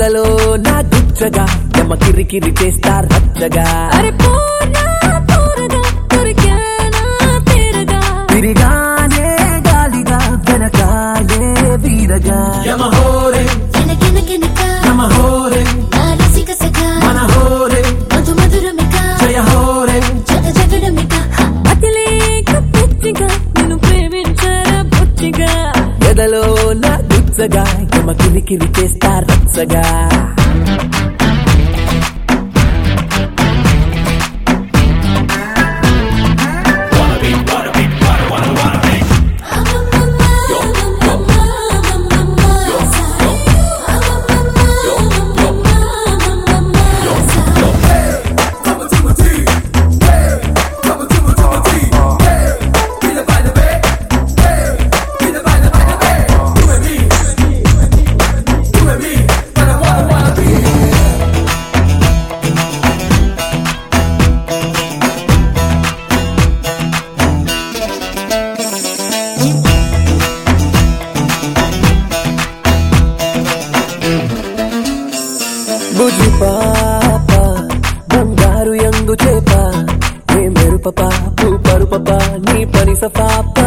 ఎదలో నా గుచ్చగా ఎమ కిరికిరి చేస్తా రచ్చగా అరే పోరా పోరగా దొరికానా తీరగా తిరిగానే గాలిగా వెనకాలే వీరగా యమహోరే కినకినకినక యమహోరే నా రసిక సఖ మన హోరే మధు మధురమిక జయ హోరే జగ జగడమిక అతిలేక పిచ్చిగా నిన్ను ప్రేమించారా బొచ్చిగా ఎదలో నా గుచ్చగా ఎమ కిరికిరి చేస్తా రచ్చగా బుజి పాప బంగారు యంగు చేప ఏ మెరుప పాపు పరుప నీ పని సపాప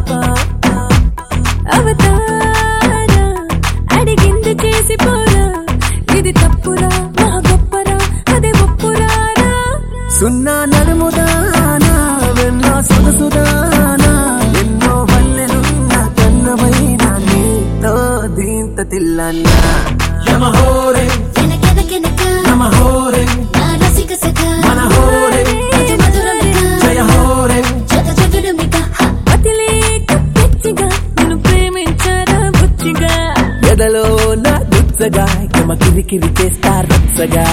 అవతారా అడిగింది చేసి పోరా ఇది తప్పురా మా గొప్పరా అదే ఒప్పురారా సున్నా నడుముదానా వెన్న సొగసుదానా ఎన్నో వల్లెలున్న కన్నమైన నీతో దీంత తిల్లన్నా యమహోరే కినకినకినక నమహోరే నా రసిక సఖ మన హోరే మధు మధురమిక జయ హోరే జగ జగడమిక అతిలేక పిచ్చిగా నిన్ను ప్రేమించారా బుచ్చిగా ఎదలో నా గుచ్చగా ఎమ కిరికిరి చేస్తా రచ్చగా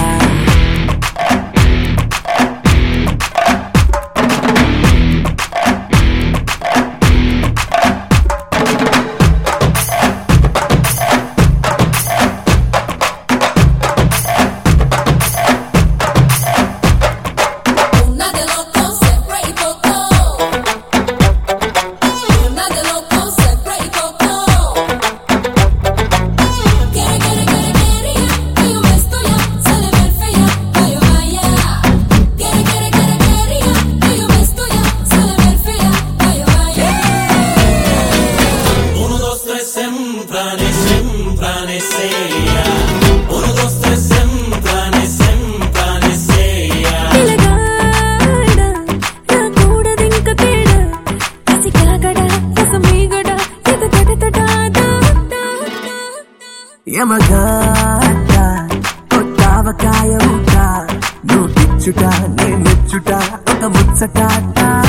Una de loco sempre y poco. Una de loco sempre y poco. Quiere, quiere, quiere, quería que yo me estoy ya, se le ve fea, que yo vaya. Quiere, quiere, quiere, quería que yo me estoy ya, se le ve fea, que yo vaya. Uno, dos, tres, semprane, semprane, seya. Uno, dos, tres, semprane, semprane, seya. పిలగాడా రాకూడదింక తేడా కసి కాగడా రసమీగడా ఎద తడతడాదా యమగాట కొట్టావకాయ ఊట నువ్వు పిచ్చుట నే మెచ్చుట ఒక ముచ్చటాట